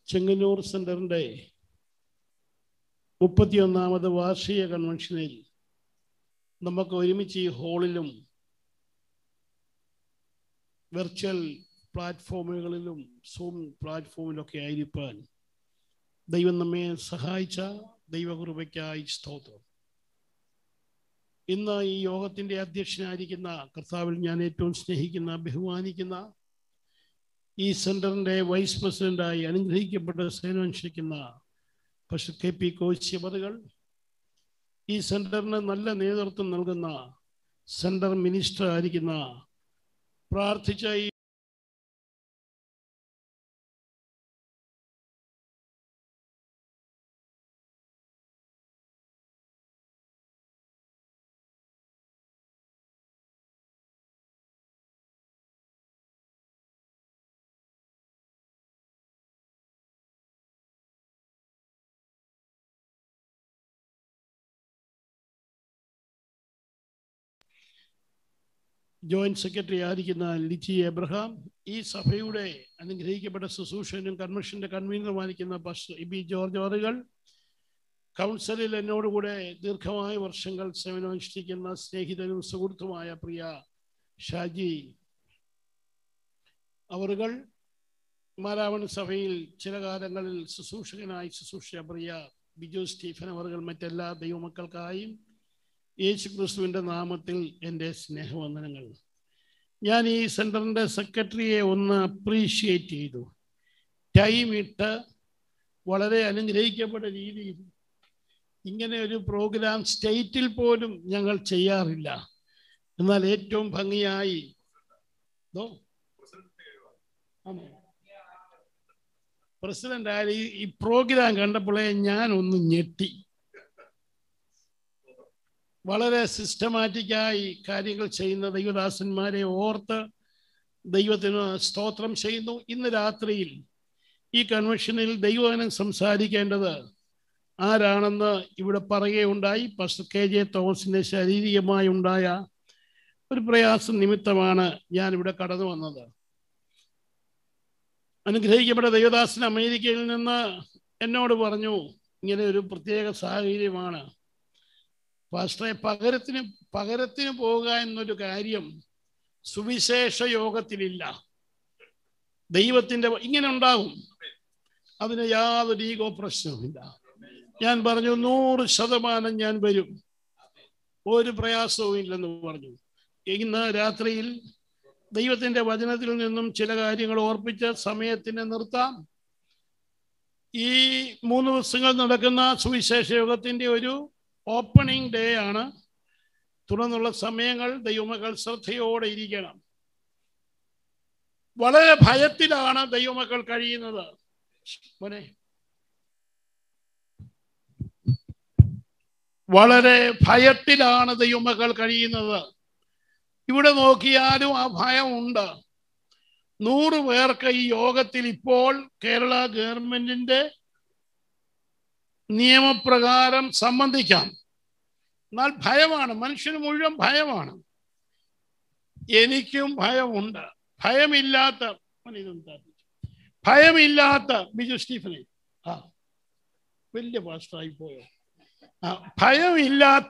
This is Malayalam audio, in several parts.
ചെങ്ങന്നൂർ സെന്ററിന്റെ മുപ്പത്തിയൊന്നാമത് വാർഷിക കൺവെൻഷനിൽ നമുക്ക് ഒരുമിച്ച് ഈ ഹാളിലും വെർച്വൽ പ്ലാറ്റ്ഫോമുകളിലും സൂം പ്ലാറ്റ്ഫോമിലൊക്കെ ആയിരിക്കാൻ ദൈവം നമ്മെ സഹായിച്ച ദൈവകൃപയ്ക്കായി സ്തോത്രം ഇന്ന് ഈ യോഗത്തിന്റെ അധ്യക്ഷനായിരിക്കുന്ന കർത്താവിൽ ഞാൻ ഏറ്റവും സ്നേഹിക്കുന്ന ബഹുമാനിക്കുന്ന ഈ സെന്ററിന്റെ വൈസ് പ്രസിഡന്റായി അനുഗ്രഹിക്കപ്പെട്ട സേവനമനുഷ്ഠിക്കുന്ന പക്ഷെ കെ പി കോച്ചിമറുകൾ ഈ സെന്ററിന് നല്ല നേതൃത്വം നൽകുന്ന സെന്റർ മിനിസ്റ്റർ ആയിരിക്കുന്ന പ്രാർത്ഥിച്ച ഈ ജോയിന്റ് സെക്രട്ടറി ആയിരിക്കുന്ന ലിച്ചി എബ്രഹാം ഈ സഭയുടെ അനുഗ്രഹിക്കപ്പെട്ട ശുശ്രൂഷനും കൺവെൻഷന്റെ കൺവീനറുമായിരിക്കുന്ന പസ് ഇബി ജോർജ് ഓറുകൾ കൗൺസിലിൽ എന്നോടുകൂടെ ദീർഘമായ വർഷങ്ങൾ സേവനമനുഷ്ഠിക്കുന്ന സ്നേഹിതനും സുഹൃത്തുമായ പ്രിയ ഷാജി അവറുകൾ മാരാവൺ സഭയിൽ ചില കാലങ്ങളിൽ ശുശ്രൂഷകനായി ശുശ്രൂഷിച്ച പ്രിയ ബിജു സ്റ്റീഫൻ അവറുകൾ മറ്റെല്ലാ ദൈവമക്കൾക്കായും യേശു ക്രിസ്തുവിൻ്റെ നാമത്തിൽ എൻ്റെ സ്നേഹവന്ദനങ്ങൾ ഞാൻ ഈ സെൻറ്ററിൻ്റെ സെക്രട്ടറിയെ ഒന്ന് അപ്രീഷിയേറ്റ് ചെയ്തു ടൈം ഇട്ട് വളരെ അനുഗ്രഹിക്കപ്പെട്ട രീതിയിൽ ഇങ്ങനെ ഒരു പ്രോഗ്രാം സ്റ്റേറ്റിൽ പോലും ഞങ്ങൾ ചെയ്യാറില്ല എന്നാൽ ഏറ്റവും ഭംഗിയായി പ്രസിഡന്റ് ആയ ഈ പ്രോഗ്രാം കണ്ടപ്പോഴേ ഞാൻ ഒന്ന് ഞെട്ടി വളരെ സിസ്റ്റമാറ്റിക്കായി കാര്യങ്ങൾ ചെയ്യുന്ന ദൈവദാസന്മാരെ ഓർത്ത് ദൈവത്തിന് സ്തോത്രം ചെയ്യുന്നു ഇന്ന് രാത്രിയിൽ ഈ കൺവെൻഷനിൽ ദൈവവനം സംസാരിക്കേണ്ടത് ആരാണെന്ന് ഇവിടെ പറയുകയുണ്ടായി പസ്റ്റർ കെ ജെ തോമസിന്റെ ശാരീരികമായി ഉണ്ടായ ഒരു പ്രയാസം നിമിത്തമാണ് ഞാൻ ഇവിടെ കടന്നു വന്നത് അനുഗ്രഹിക്കപ്പെട്ട ദൈവദാസൻ അമേരിക്കയിൽ നിന്ന് എന്നോട് പറഞ്ഞു ഇങ്ങനെ ഒരു പ്രത്യേക സാഹചര്യമാണ് പാസ്റ്ററെ പകരത്തിന് പകരത്തിന് പോവുക എന്നൊരു കാര്യം സുവിശേഷ യോഗത്തിലില്ല ദൈവത്തിന്റെ ഇങ്ങനെ ഉണ്ടാകും അതിന് യാതൊരു ഈഗോ പ്രശ്നവുമില്ല ഞാൻ പറഞ്ഞു നൂറ് ശതമാനം ഞാൻ വരും ഒരു പ്രയാസവും ഇല്ലെന്ന് പറഞ്ഞു ഇന്ന് രാത്രിയിൽ ദൈവത്തിന്റെ വചനത്തിൽ നിന്നും ചില കാര്യങ്ങൾ ഓർപ്പിച്ച് സമയത്തിന് നിർത്താം ഈ മൂന്ന് ദിവസങ്ങൾ നടക്കുന്ന സുവിശേഷ യോഗത്തിന്റെ ഒരു ഓപ്പണിംഗ് ഡേ ആണ് തുടർന്നുള്ള സമയങ്ങൾ ദൈവമക്കൾ ശ്രദ്ധയോടെ ഇരിക്കണം വളരെ ഭയത്തിലാണ് ദൈവമക്കൾ കഴിയുന്നത് മോനെ വളരെ ഭയത്തിലാണ് ദൈവമക്കൾ കഴിയുന്നത് ഇവിടെ നോക്കിയാലും ആ ഭയം ഉണ്ട് നൂറ് പേർക്ക് ഈ യോഗത്തിൽ ഇപ്പോൾ കേരള ഗവൺമെന്റിന്റെ നിയമപ്രകാരം സംബന്ധിക്കാം എന്നാൽ ഭയമാണ് മനുഷ്യന് മുഴുവൻ ഭയമാണ് എനിക്കും ഭയമുണ്ട് ഭയമില്ലാത്ത ഭയമില്ലാത്ത ബിജു സ്റ്റീഫനെ ആ വലിയ പാസ്റ്ററായി പോയോ ആ ഭയമില്ലാത്ത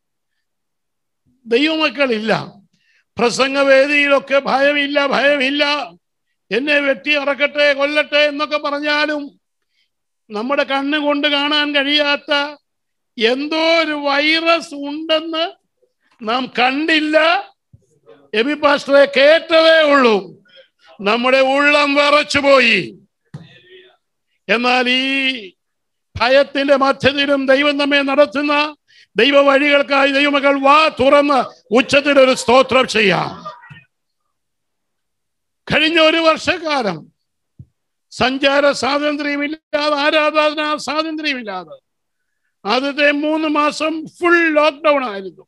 ദൈവമക്കളില്ല പ്രസംഗവേദിയിലൊക്കെ ഭയമില്ല ഭയമില്ല എന്നെ വെട്ടി ഇറക്കട്ടെ കൊല്ലട്ടെ എന്നൊക്കെ പറഞ്ഞാലും നമ്മുടെ കണ്ണ് കൊണ്ട് കാണാൻ കഴിയാത്ത എന്തോ ഒരു വൈറസ് ഉണ്ടെന്ന് നാം കണ്ടില്ല എബി പാസ്റ്ററെ കേട്ടതേ ഉള്ളൂ നമ്മുടെ ഉള്ളം വിറച്ചുപോയി എന്നാൽ ഈ ഭയത്തിന്റെ മധ്യത്തിലും ദൈവം നമ്മെ നടത്തുന്ന ദൈവ വഴികൾക്കായി ദൈവമക്കൾ വാ തുറന്ന് ഉച്ചത്തിൽ ഒരു സ്തോത്രം ചെയ്യാം കഴിഞ്ഞ ഒരു വർഷക്കാലം സഞ്ചാര സ്വാതന്ത്ര്യമില്ലാതെ ആരാധന സ്വാതന്ത്ര്യമില്ലാതെ ആദ്യത്തെ മൂന്ന് മാസം ഫുൾ ലോക്ക്ഡൗൺ ആയിരുന്നു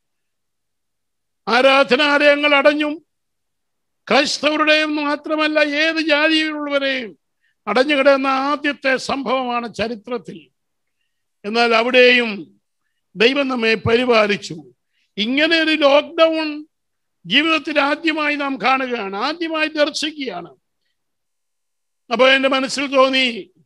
ആരാധനാലയങ്ങൾ അടഞ്ഞും ക്രൈസ്തവരുടെയും മാത്രമല്ല ഏത് ജാതിയിലുള്ളവരെയും അടഞ്ഞു കിടന്ന ആദ്യത്തെ സംഭവമാണ് ചരിത്രത്തിൽ എന്നാൽ അവിടെയും ദൈവം നമ്മെ പരിപാലിച്ചു ഇങ്ങനെ ഒരു ലോക്ക്ഡൗൺ ജീവിതത്തിൽ ആദ്യമായി നാം കാണുകയാണ് ആദ്യമായി ദർശിക്കുകയാണ് അപ്പൊ എൻ്റെ മനസ്സിൽ തോന്നി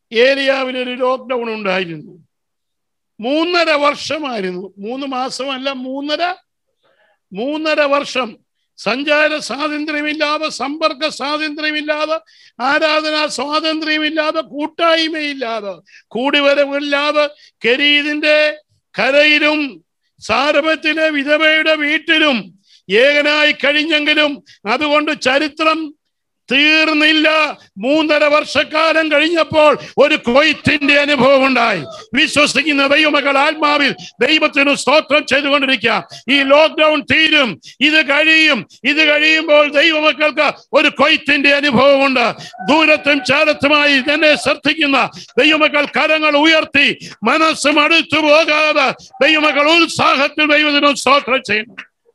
ഏരിയാവിൽ ഒരു ലോക്ക്ഡൗൺ ഉണ്ടായിരുന്നു മൂന്നര വർഷമായിരുന്നു മൂന്ന് മാസമല്ല മൂന്നര മൂന്നര വർഷം സഞ്ചാര സ്വാതന്ത്ര്യമില്ലാതെ സമ്പർക്ക സ്വാതന്ത്ര്യമില്ലാതെ ആരാധനാ സ്വാതന്ത്ര്യമില്ലാതെ കൂട്ടായ്മയില്ലാതെ കൂടിവരവില്ലാതെ കരീതിന്റെ കരയിലും സാരഭത്തിലെ വിധവയുടെ വീട്ടിലും ഏകനായി കഴിഞ്ഞെങ്കിലും അതുകൊണ്ട് ചരിത്രം തീർന്നില്ല മൂന്നര വർഷക്കാലം കഴിഞ്ഞപ്പോൾ ഒരു കൊയ്ത്തിന്റെ അനുഭവം ഉണ്ടായി വിശ്വസിക്കുന്ന ദൈവമകൾ ആത്മാവിൽ ദൈവത്തിന് സ്തോത്രം ചെയ്തുകൊണ്ടിരിക്കുക ഈ ലോക്ക്ഡൗൺ തീരും ഇത് കഴിയും ഇത് കഴിയുമ്പോൾ ദൈവമക്കൾക്ക് ഒരു കൊയ്ത്തിന്റെ അനുഭവമുണ്ട് ദൂരത്തും ചാരത്തുമായി തന്നെ ശ്രദ്ധിക്കുന്ന ദൈവമക്കൾ കരങ്ങൾ ഉയർത്തി മനസ്സും അടുത്തു പോകാതെ ദൈവമക്കൾ ഉത്സാഹത്തിൽ ദൈവത്തിനും സ്തോത്രം ചെയ്യുന്നു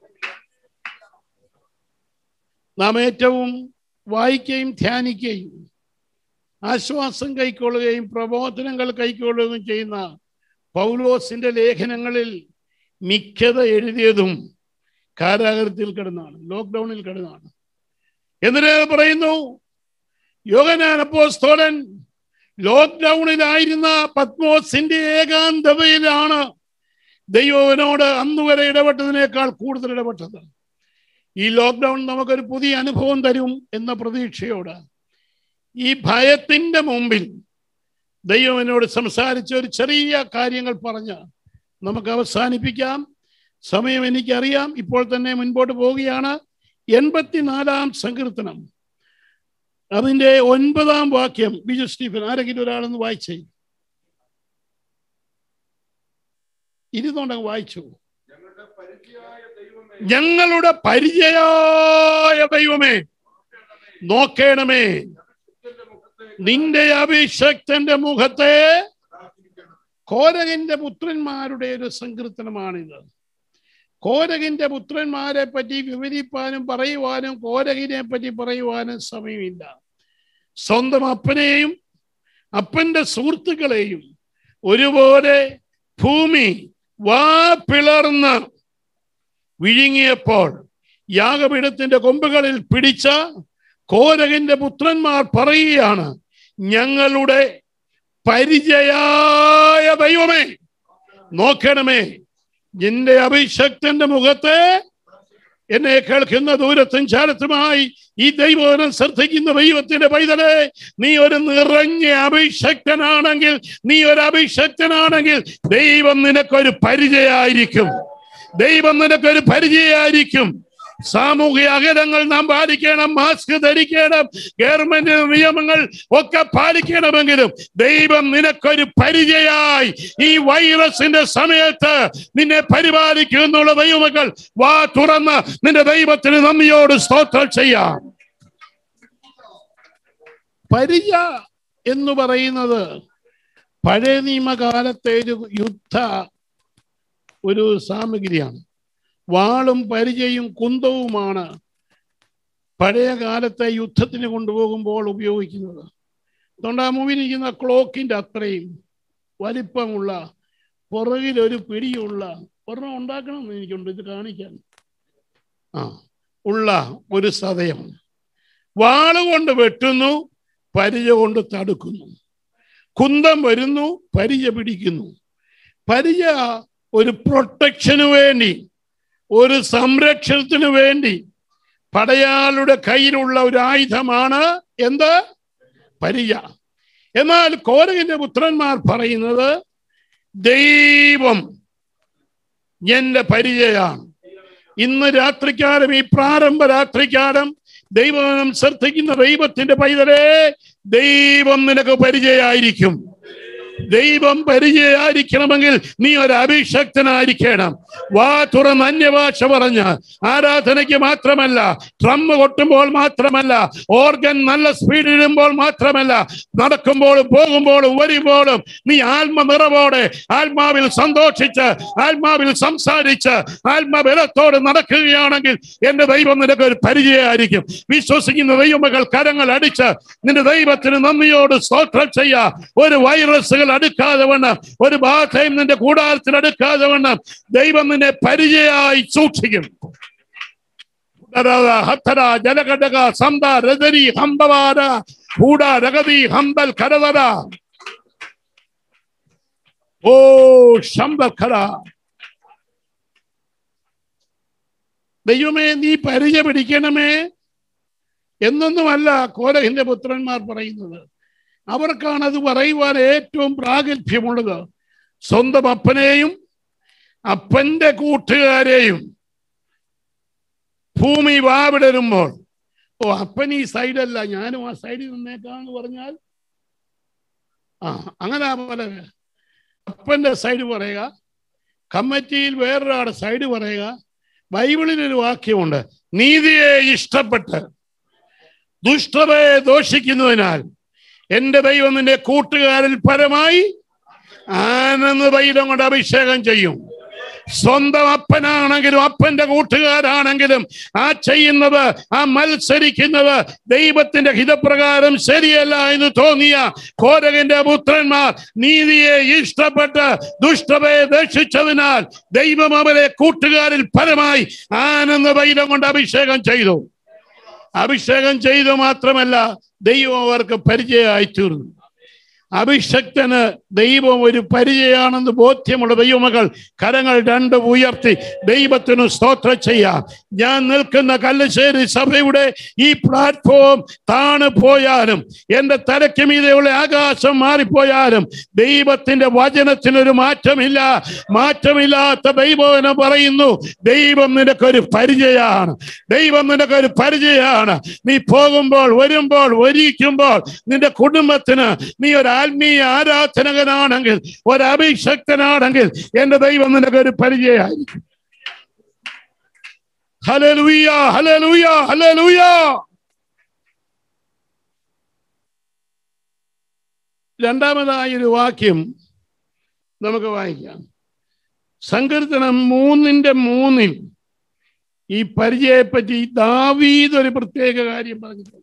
നാം ഏറ്റവും വായിക്കുകയും ധ്യാനിക്കുകയും ആശ്വാസം കൈക്കൊള്ളുകയും പ്രബോധനങ്ങൾ കൈക്കൊള്ളുകയും ചെയ്യുന്ന പൗലോസിന്റെ ലേഖനങ്ങളിൽ മിക്കത എഴുതിയതും കാരാഗ്രഹത്തിൽ കിടന്നാണ് ലോക്ക്ഡൌണിൽ കിടന്നാണ് എന്തിനാ പറയുന്നു യോഗനാൻ അപ്പോസ്തോലൻ ലോക്ക്ഡൌണിലായിരുന്ന പത്മോസിന്റെ ഏകാന്തതയിലാണ് ദൈവവനോട് അന്നുവരെ ഇടപെട്ടതിനേക്കാൾ കൂടുതൽ ഇടപെട്ടത് ഈ ലോക്ക്ഡൗൺ നമുക്കൊരു പുതിയ അനുഭവം തരും എന്ന പ്രതീക്ഷയോട് ഈ ഭയത്തിന്റെ മുമ്പിൽ ദൈവം എന്നോട് സംസാരിച്ച ഒരു ചെറിയ കാര്യങ്ങൾ പറഞ്ഞ് നമുക്ക് അവസാനിപ്പിക്കാം സമയം എനിക്കറിയാം ഇപ്പോൾ തന്നെ മുൻപോട്ട് പോവുകയാണ് എൺപത്തിനാലാം സങ്കീർത്തനം അതിന്റെ ഒൻപതാം വാക്യം ബിജു സ്റ്റീഫൻ ആരെങ്കിലും ഒരാളൊന്ന് വായിച്ചേ ഇരുന്നോണ്ടങ്ങ് വായിച്ചു ഞങ്ങളുടെ പരിചയായ ദൈവമേ ഞങ്ങളുടെ പരിചയായ ദൈവമേ നോക്കേണമേ അഭിഷിക്തന്റെ മുഖത്തെ നിന്റെ അഭിഷക്തന്റെ മുഖത്തെ പ്രാർത്ഥിക്കണം കോരകന്റെ പുത്രന്മാരുടെ ഒരു സങ്കീർത്തനമാണിത് കോരകന്റെ പുത്രന്മാരെ പറ്റി വിവരിപ്പാനും പറയുവാനും കോരകിനെ പറ്റി പറയുവാനും സമയമില്ല സ്വന്തം അപ്പനെയും അപ്പന്റെ സുഹൃത്തുക്കളെയും ഒരുപോലെ ഭൂമി വാ പിളർന്ന് വിഴുങ്ങിയപ്പോൾ യാഗപീഠത്തിന്റെ കൊമ്പുകളിൽ പിടിച്ച കോരകന്റെ പുത്രന്മാർ പറയുകയാണ് ഞങ്ങളുടെ പരിചയായ ദൈവമേ നോക്കണമേ നിന്റെ അഭിഷക്തന്റെ മുഖത്തെ എന്നെ കേൾക്കുന്ന ദൂരത്തും ചാരത്തുമായി ഈ ദൈവനം ശ്രദ്ധിക്കുന്ന ദൈവത്തിന്റെ പൈതലെ നീ ഒരു നിറഞ്ഞ അഭിഷക്തനാണെങ്കിൽ നീ ഒരു അഭിഷക്തനാണെങ്കിൽ ദൈവം നിനക്കൊരു പരിചയായിരിക്കും ദൈവം നിനക്കൊരു പരിചയായിരിക്കും സാമൂഹിക അകലങ്ങൾ നാം പാലിക്കണം മാസ്ക് ധരിക്കണം ഗവൺമെന്റ് നിയമങ്ങൾ ഒക്കെ പാലിക്കണമെങ്കിലും ദൈവം നിനക്കൊരു പരിചയായി ഈ വൈറസിന്റെ സമയത്ത് നിന്നെ പരിപാലിക്കുന്നുള്ള ദൈവമക്കൾ വാ തുറന്ന് നിന്റെ ദൈവത്തിന് നന്ദിയോട് സ്തോത്രം ചെയ്യാം പരിച എന്ന് പറയുന്നത് പഴയ നിയമകാലത്തെ ഒരു യുദ്ധ ഒരു സാമഗ്രിയാണ് വാളും പരിചയും കുന്തവുമാണ് പഴയ കാലത്തെ യുദ്ധത്തിന് കൊണ്ടുപോകുമ്പോൾ ഉപയോഗിക്കുന്നത് അതുകൊണ്ട് ആ മുമ്പിലിരിക്കുന്ന ക്ലോക്കിന്റെ അത്രയും വലിപ്പമുള്ള പുറകിൽ ഒരു പിടിയുള്ള ഒരെണ്ണം ഉണ്ടാക്കണം എന്ന് എനിക്കുണ്ട് ഇത് കാണിക്കാൻ ആ ഉള്ള ഒരു സതയം വാളുകൊണ്ട് വെട്ടുന്നു പരിച കൊണ്ട് തടുക്കുന്നു കുന്തം വരുന്നു പരിച പിടിക്കുന്നു പരിച ഒരു പ്രൊട്ടക്ഷന് വേണ്ടി ഒരു സംരക്ഷണത്തിനു വേണ്ടി പടയാളുടെ കയ്യിലുള്ള ഒരു ആയുധമാണ് എന്ത് പരിച എന്നാൽ കോരകന്റെ പുത്രന്മാർ പറയുന്നത് ദൈവം എന്റെ പരിചയാണ് ഇന്ന് രാത്രിക്കാലം ഈ പ്രാരംഭ രാത്രിക്കാലം ദൈവം ശ്രദ്ധിക്കുന്ന ദൈവത്തിന്റെ പൈതലേ ദൈവം നിനക്ക് പരിചയമായിരിക്കും ദൈവം പരിചയമായിരിക്കണമെങ്കിൽ നീ ഒരു അഭിഷക്തനായിരിക്കണം വാ തുറന്ന് അന്യഭാഷ പറഞ്ഞ് ആരാധനയ്ക്ക് മാത്രമല്ല ഡ്രമ്മ് കൊട്ടുമ്പോൾ മാത്രമല്ല ഓർഗൻ നല്ല സ്പീഡിടുമ്പോൾ മാത്രമല്ല നടക്കുമ്പോഴും പോകുമ്പോഴും വരുമ്പോഴും നീ ആത്മ നിറവോടെ ആത്മാവിൽ സന്തോഷിച്ച് ആത്മാവിൽ സംസാരിച്ച് ആത്മബലത്തോടെ നടക്കുകയാണെങ്കിൽ എന്റെ ദൈവം നിനക്ക് ഒരു പരിചയമായിരിക്കും വിശ്വസിക്കുന്ന ദൈവമകൾ കരങ്ങൾ അടിച്ച് നിന്റെ ദൈവത്തിന് നന്ദിയോട് സ്തോത്രം ചെയ്യാ ഒരു വൈറസുകൾ അടുക്കാതെ വണ്ണം ഒരു ബാധയും നിന്റെ കൂടാരത്തിൽ അടുക്കാതെ വണ്ണം ദൈവം നിന്നെ പരിചയമായി സൂക്ഷിക്കും ഹത്തര ജലഘടക സന്ത രജരി ഹംബവാര കൂട രഗതി ഹംബൽ കരതര ഓ ശമ്പക്കട ദൈവമേ നീ പരിചയ പിടിക്കണമേ എന്നൊന്നുമല്ല കോരഹിന്റെ പുത്രന്മാർ പറയുന്നത് അവർക്കാണ് അത് പറയുവാൻ ഏറ്റവും പ്രാഗൽഭ്യമുള്ളത് സ്വന്തം അപ്പനെയും അപ്പന്റെ കൂട്ടുകാരെയും ഭൂമി വാവിടരുമ്പോൾ ഓ അപ്പൻ ഈ സൈഡല്ല ഞാനും ആ സൈഡിൽ നിന്നേക്കാന്ന് പറഞ്ഞാൽ ആ അങ്ങനെ പോലെ അപ്പന്റെ സൈഡ് പറയുക കമ്മിറ്റിയിൽ വേറൊരാളുടെ സൈഡ് പറയുക ബൈബിളിൽ ഒരു വാക്യമുണ്ട് നീതിയെ ഇഷ്ടപ്പെട്ട് ദുഷ്ടതയെ ദോഷിക്കുന്നതിനാൽ എന്റെ ദൈവം നിന്റെ കൂട്ടുകാരിൽ പരമായി ആനന്ദ തൈലം കൊണ്ട് അഭിഷേകം ചെയ്യും സ്വന്തം അപ്പനാണെങ്കിലും അപ്പന്റെ കൂട്ടുകാരാണെങ്കിലും ആ ചെയ്യുന്നത് ആ മത്സരിക്കുന്നത് ദൈവത്തിന്റെ ഹിതപ്രകാരം ശരിയല്ല എന്ന് തോന്നിയ കോരകന്റെ പുത്രന്മാർ നീതിയെ ഇഷ്ടപ്പെട്ട് ദുഷ്ടതയെ ദർശിച്ചതിനാൽ ദൈവം അവരെ കൂട്ടുകാരിൽ പരമായി ആനന്ദ തൈലം കൊണ്ട് അഭിഷേകം ചെയ്തു അഭിഷേകം ചെയ്തു മാത്രമല്ല ദൈവം അവർക്ക് പരിചയമായി തീർന്നു അഭിഷക്തന് ദൈവം ഒരു പരിചയമാണെന്ന് ബോധ്യമുള്ള ദൈവമകൾ കരങ്ങൾ രണ്ട് ഉയർത്തി ദൈവത്തിന് സ്തോത്രം ചെയ്യാം ഞാൻ നിൽക്കുന്ന കല്ലശ്ശേരി സഭയുടെ ഈ പ്ലാറ്റ്ഫോം താണു പോയാലും എൻ്റെ തലയ്ക്ക് മീതെയുള്ള ആകാശം മാറിപ്പോയാലും ദൈവത്തിന്റെ വചനത്തിനൊരു മാറ്റമില്ല മാറ്റമില്ലാത്ത ദൈവം പറയുന്നു ദൈവം നിനക്കൊരു പരിചയമാണ് ദൈവം നിനക്കൊരു പരിചയമാണ് നീ പോകുമ്പോൾ വരുമ്പോൾ ഒരിക്കുമ്പോൾ നിന്റെ കുടുംബത്തിന് നീ ഒരു ആത്മീയ ആരാധനകനാണെങ്കിൽ ഒരു അഭിഷക്തനാണെങ്കിൽ എന്റെ ദൈവം നിനക്ക് ഒരു പരിചയമായിരിക്കും ഹലലുയ ഹലലുയ ഹലലുയ രണ്ടാമതായ ഒരു വാക്യം നമുക്ക് വായിക്കാം സങ്കീർത്തനം മൂന്നിന്റെ മൂന്നിൽ ഈ പരിചയപ്പറ്റി ദാവീദ് ഒരു പ്രത്യേക കാര്യം പറഞ്ഞിട്ടുണ്ട്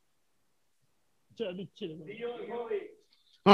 ആ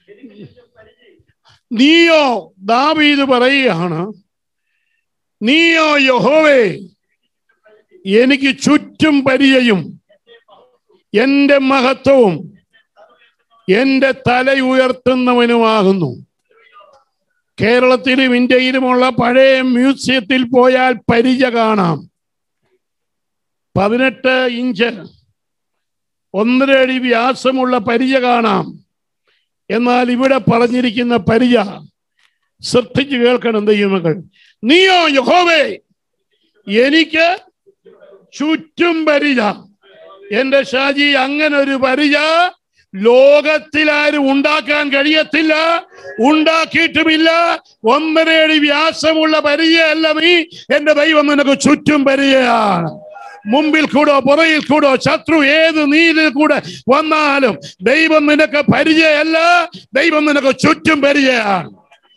നീയോ ദാവീദ് പറയുകയാണ് നീയോ യഹോവേ എനിക്ക് ചുറ്റും പരിചയും എന്റെ മഹത്വവും എന്റെ തല ഉയർത്തുന്നവനുമാകുന്നു കേരളത്തിലും ഇന്ത്യയിലുമുള്ള പഴയ മ്യൂസിയത്തിൽ പോയാൽ പരിച കാണാം പതിനെട്ട് ഇഞ്ച് ഒന്നര അടി വ്യാസമുള്ള പരിച കാണാം എന്നാൽ ഇവിടെ പറഞ്ഞിരിക്കുന്ന പരിച ശ്രദ്ധിച്ചു കേൾക്കണം ദൈവമകൾ നീയോ യഹോവേ എനിക്ക് ചുറ്റും പരിച എന്റെ ഷാജി അങ്ങനെ ഒരു പരിച ലോകത്തിലാരും ഉണ്ടാക്കാൻ കഴിയത്തില്ല ഉണ്ടാക്കിയിട്ടുമില്ല ഒന്നര അടി വ്യാസമുള്ള പരിചയമല്ല നീ എന്റെ ദൈവം നിനക്ക് ചുറ്റും പരിചയാണ് മുമ്പിൽ കൂടോ പുറയിൽ കൂടോ ശത്രു ഏത് നീതിൽ കൂടെ വന്നാലും ദൈവം നിനക്ക് പരിചയമല്ല ദൈവം നിനക്ക് ചുറ്റും പരിചയമാണ്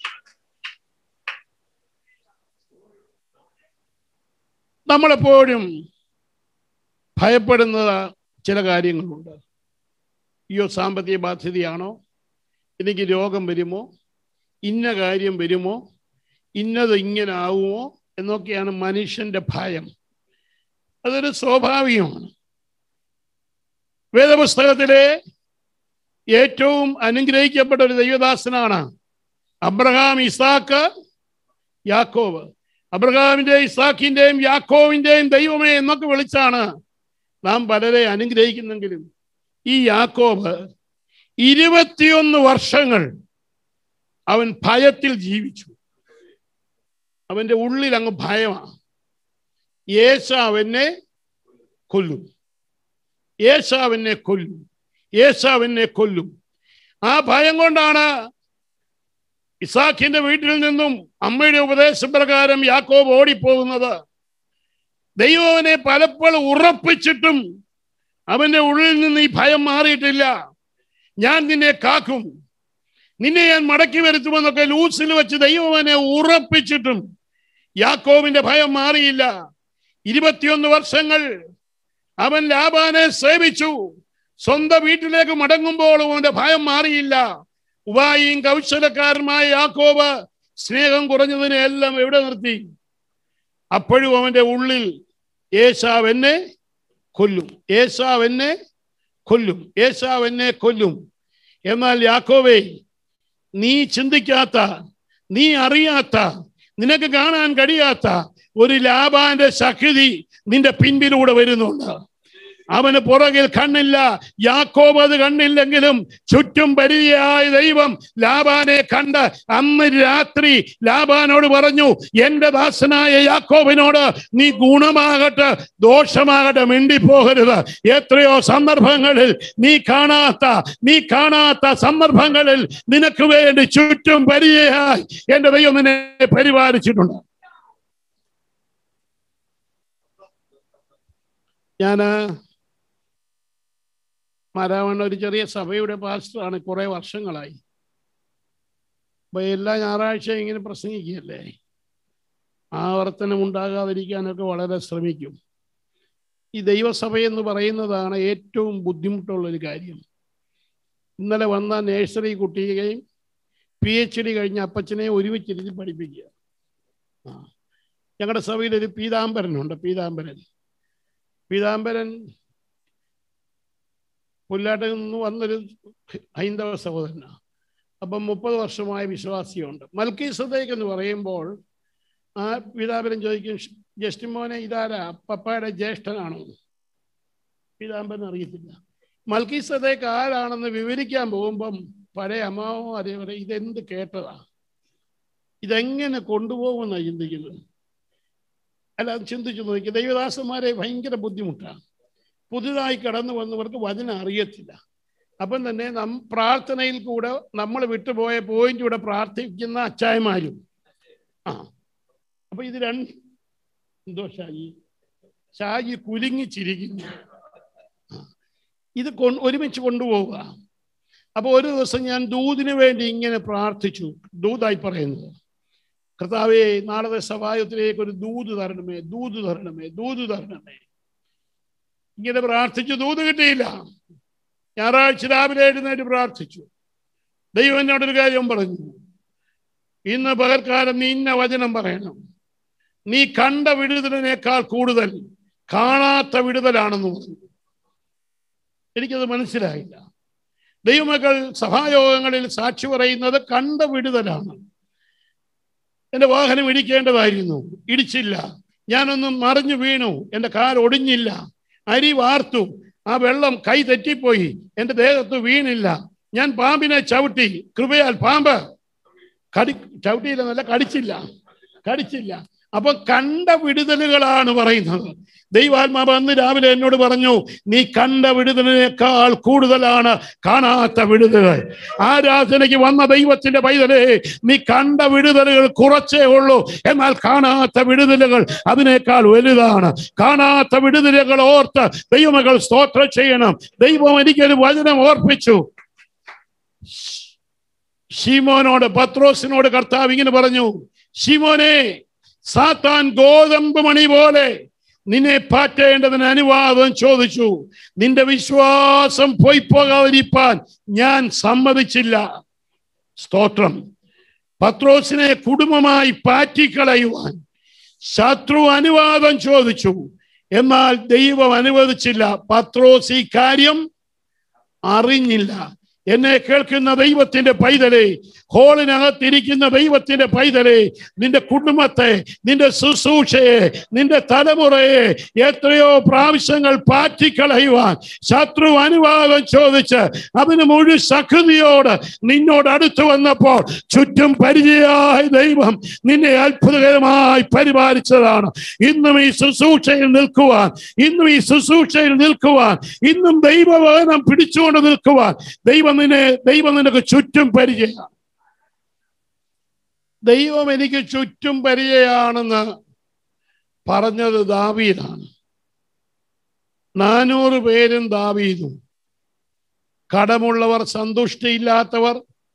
നമ്മളെപ്പോഴും ഭയപ്പെടുന്ന ചില കാര്യങ്ങളുണ്ട് അയ്യോ സാമ്പത്തിക ബാധ്യതയാണോ എനിക്ക് രോഗം വരുമോ ഇന്ന കാര്യം വരുമോ ഇന്നത് ഇങ്ങനെ ആവുമോ എന്നൊക്കെയാണ് മനുഷ്യന്റെ ഭയം അതൊരു സ്വാഭാവികമാണ് വേദപുസ്തകത്തിലെ ഏറ്റവും അനുഗ്രഹിക്കപ്പെട്ട ഒരു ദൈവദാസനാണ് അബ്രഹാം ഇസാക്ക് യാക്കോവ് അബ്രഹാമിന്റെയും ഇസാഖിന്റെയും യാക്കോവിന്റെയും ദൈവമേ എന്നൊക്കെ വിളിച്ചാണ് നാം പലരെ അനുഗ്രഹിക്കുന്നെങ്കിലും ഈ യാക്കോബ് ഇരുപത്തിയൊന്ന് വർഷങ്ങൾ അവൻ ഭയത്തിൽ ജീവിച്ചു അവന്റെ ഉള്ളിൽ അങ്ങ് ഭയമാണ് യേശാവ് എന്നെ കൊല്ലും യേശാവ് എന്നെ കൊല്ലും യേശാവ് എന്നെ കൊല്ലും ആ ഭയം കൊണ്ടാണ് ഇസാഖിന്റെ വീട്ടിൽ നിന്നും അമ്മയുടെ ഉപദേശപ്രകാരം യാക്കോബ് ഓടിപ്പോകുന്നത് ദൈവം അവനെ പലപ്പോഴും ഉറപ്പിച്ചിട്ടും അവന്റെ ഉള്ളിൽ നിന്ന് ഈ ഭയം മാറിയിട്ടില്ല ഞാൻ നിന്നെ കാക്കും നിന്നെ ഞാൻ മടക്കി വരുത്തുമെന്നൊക്കെ ലൂസിൽ വെച്ച് ദൈവം അവനെ ഉറപ്പിച്ചിട്ടും യാക്കോവിന്റെ ഭയം മാറിയില്ല ഇരുപത്തിയൊന്ന് വർഷങ്ങൾ അവൻ ലാബാനെ സേവിച്ചു സ്വന്തം വീട്ടിലേക്ക് മടങ്ങുമ്പോൾ അവന്റെ ഭയം മാറിയില്ല ഉപായിയും കൗശലക്കാരനുമായ യാക്കോബ് സ്നേഹം കുറഞ്ഞതിനെ എല്ലാം എവിടെ നിർത്തി അപ്പോഴും അവന്റെ ഉള്ളിൽ ഏശാവ് എന്നെ കൊല്ലും ഏശാവ് എന്നെ കൊല്ലും ഏശാവ് എന്നെ കൊല്ലും എന്നാൽ യാക്കോവേ നീ ചിന്തിക്കാത്ത നീ അറിയാത്ത നിനക്ക് കാണാൻ കഴിയാത്ത ഒരു ലാബാന്റെ ശക്തി നിന്റെ പിൻപിലൂടെ വരുന്നുണ്ട് അവന് പുറകിൽ കണ്ണില്ല യാക്കോബ് അത് കണ്ണില്ലെങ്കിലും ചുറ്റും പരിചയായ ദൈവം ലാബാനെ കണ്ട് അന്ന് രാത്രി ലാബാനോട് പറഞ്ഞു എന്റെ ദാസനായ യാക്കോബിനോട് നീ ഗുണമാകട്ടെ ദോഷമാകട്ടെ മിണ്ടിപ്പോകരുത് എത്രയോ സന്ദർഭങ്ങളിൽ നീ കാണാത്ത നീ കാണാത്ത സന്ദർഭങ്ങളിൽ നിനക്ക് വേണ്ടി ചുറ്റും പരിചയായി എന്റെ ദൈവം നിന്നെ പരിപാലിച്ചിട്ടുണ്ട് ഞാന് മാരാവണ്ണ ഒരു ചെറിയ സഭയുടെ പാസ്റ്ററാണ് കുറെ വർഷങ്ങളായി അപ്പൊ എല്ലാ ഞായറാഴ്ചയും ഇങ്ങനെ പ്രസംഗിക്കുകയല്ലേ ആവർത്തനം ഉണ്ടാകാതിരിക്കാനൊക്കെ വളരെ ശ്രമിക്കും ഈ ദൈവസഭ എന്ന് പറയുന്നതാണ് ഏറ്റവും ബുദ്ധിമുട്ടുള്ള ഒരു കാര്യം ഇന്നലെ വന്ന നേഴ്സറി കുട്ടിയെയും പി എച്ച് ഡി കഴിഞ്ഞ അപ്പച്ചനെ ഒരുമിച്ചിരുത്തി പഠിപ്പിക്കുക ആ ഞങ്ങളുടെ സഭയിൽ ഒരു പീതാംബരനുണ്ട് പീതാംബരൻ പീതാംബരൻ പുല്ലാട്ടിൽ നിന്ന് വന്നൊരു ഹൈന്ദവ സഹോദരനാണ് അപ്പം മുപ്പത് വർഷമായ വിശ്വാസിയുണ്ട് മൽക്കി സദേക്ക് എന്ന് പറയുമ്പോൾ ആ പീതാംബരൻ ചോദിക്കും ജസ്റ്റിമോനെ ഇതാരാ പപ്പയുടെ ജ്യേഷ്ഠനാണോ പീതാംബരൻ അറിയത്തില്ല മൽക്കി സദേക്ക് ആരാണെന്ന് വിവരിക്കാൻ പോകുമ്പം പഴയ അമ്മാവോ അതേപോലെ ഇതെന്ത് കേട്ടതാ ഇതെങ്ങനെ കൊണ്ടുപോകുമെന്നാണ് ചിന്തിക്കുന്നത് അല്ല അത് ചിന്തിച്ചു നോക്കി ദൈവദാസന്മാരെ ഭയങ്കര ബുദ്ധിമുട്ടാണ് പുതുതായി കടന്നു വന്നവർക്ക് വചനം അറിയത്തില്ല അപ്പം തന്നെ നം പ്രാർത്ഥനയിൽ കൂടെ നമ്മൾ വിട്ടുപോയ പോയിന്റ് കൂടെ പ്രാർത്ഥിക്കുന്ന അച്ചായമാരും ആ അപ്പൊ ഇത് രണ്ട് എന്തോ ഷാജി ഷാജി കുലുങ്ങിച്ചിരിക്കുന്നു ആ. ഇത് കൊ ഒരുമിച്ച് കൊണ്ടുപോവുക അപ്പൊ ഒരു ദിവസം ഞാൻ ദൂതിന് വേണ്ടി ഇങ്ങനെ പ്രാർത്ഥിച്ചു ദൂതായി പറയുന്നത് കർത്താവേ നാളത്തെ സഭായത്തിലേക്ക് ഒരു ദൂത് തരണമേ ദൂത് തരണമേ ദൂത് തരണമേ ഇങ്ങനെ പ്രാർത്ഥിച്ചു ദൂത് കിട്ടിയില്ല ഞായറാഴ്ച രാവിലെ എഴുന്നേറ്റ് പ്രാർത്ഥിച്ചു ദൈവം എന്നോടൊരു കാര്യം പറഞ്ഞു ഇന്ന് പകൽക്കാലം നീ ഇന്ന വചനം പറയണം നീ കണ്ട വിടുതലിനേക്കാൾ കൂടുതൽ കാണാത്ത വിടുതലാണെന്ന് പറഞ്ഞു എനിക്കത് മനസ്സിലായില്ല ദൈവമക്കൾ സഭായോഗങ്ങളിൽ സാക്ഷി പറയുന്നത് കണ്ട വിടുതലാണ് എന്റെ വാഹനം ഇടിക്കേണ്ടതായിരുന്നു ഇടിച്ചില്ല ഞാനൊന്നും മറിഞ്ഞു വീണു എന്റെ കാൽ ഒടിഞ്ഞില്ല അരി വാർത്തു ആ വെള്ളം കൈ തെറ്റിപ്പോയി എന്റെ ദേഹത്ത് വീണില്ല ഞാൻ പാമ്പിനെ ചവിട്ടി കൃപയാൽ പാമ്പ് കടി ചവിട്ടിയില്ലെന്നല്ല കടിച്ചില്ല കടിച്ചില്ല അപ്പൊ കണ്ട വിടുതലുകളാണ് പറയുന്നത് ദൈവാത്മാവ് അന്ന് രാവിലെ എന്നോട് പറഞ്ഞു നീ കണ്ട വിടുതലിനേക്കാൾ കൂടുതലാണ് കാണാത്ത വിടുതലുകൾ ആരാധനയ്ക്ക് വന്ന ദൈവത്തിന്റെ പൈതലേ നീ കണ്ട വിടുതലുകൾ കുറച്ചേ ഉള്ളൂ എന്നാൽ കാണാത്ത വിടുതലുകൾ അതിനേക്കാൾ വലുതാണ് കാണാത്ത വിടുതലുകൾ ഓർത്ത് ദൈവമകൾ സ്തോത്രം ചെയ്യണം ദൈവം എനിക്കൊരു വചനം ഓർപ്പിച്ചു ഷീമോനോട് പത്രോസിനോട് കർത്താവ് ഇങ്ങനെ പറഞ്ഞു ഷീമോനെ സാത്താൻ ഗോതമ്പ് മണി പോലെ നിന്നെ പാറ്റേണ്ടതിന് അനുവാദം ചോദിച്ചു നിന്റെ വിശ്വാസം പോയി പോകാതിരിപ്പാൻ ഞാൻ സമ്മതിച്ചില്ല സ്തോത്രം പത്രോസിനെ കുടുംബമായി പാറ്റിക്കളയുവാൻ ശത്രു അനുവാദം ചോദിച്ചു എന്നാൽ ദൈവം അനുവദിച്ചില്ല പത്രോസ് ഈ കാര്യം അറിഞ്ഞില്ല എന്നെ കേൾക്കുന്ന ദൈവത്തിന്റെ പൈതലെ ഹോളിനകത്തിരിക്കുന്ന ദൈവത്തിന്റെ പൈതലെ നിന്റെ കുടുംബത്തെ നിന്റെ ശുശ്രൂഷയെ നിന്റെ തലമുറയെ എത്രയോ പ്രാവശ്യങ്ങൾ പാറ്റിക്കളയുവാൻ ശത്രു അനുവാദം ചോദിച്ച് അതിന് മുഴു ശക്തിയോട് നിന്നോട് അടുത്തു വന്നപ്പോൾ ചുറ്റും പരിചയമായ ദൈവം നിന്നെ അത്ഭുതകരമായി പരിപാലിച്ചതാണ് ഇന്നും ഈ ശുശ്രൂഷയിൽ നിൽക്കുവാൻ ഇന്നും ഈ ശുശ്രൂഷയിൽ നിൽക്കുവാൻ ഇന്നും ദൈവവചനം പിടിച്ചുകൊണ്ട് നിൽക്കുവാൻ ദൈവം നിന്നെ ദൈവം നിനക്ക് ചുറ്റും പരിചയമാണ് ദൈവം എനിക്ക് ചുറ്റും പരിചയമാണെന്ന് പറഞ്ഞത് ദാവീദാണ് നാനൂറ് പേരും ദാവീദും കടമുള്ളവർ സന്തുഷ്ടിയില്ലാത്തവർ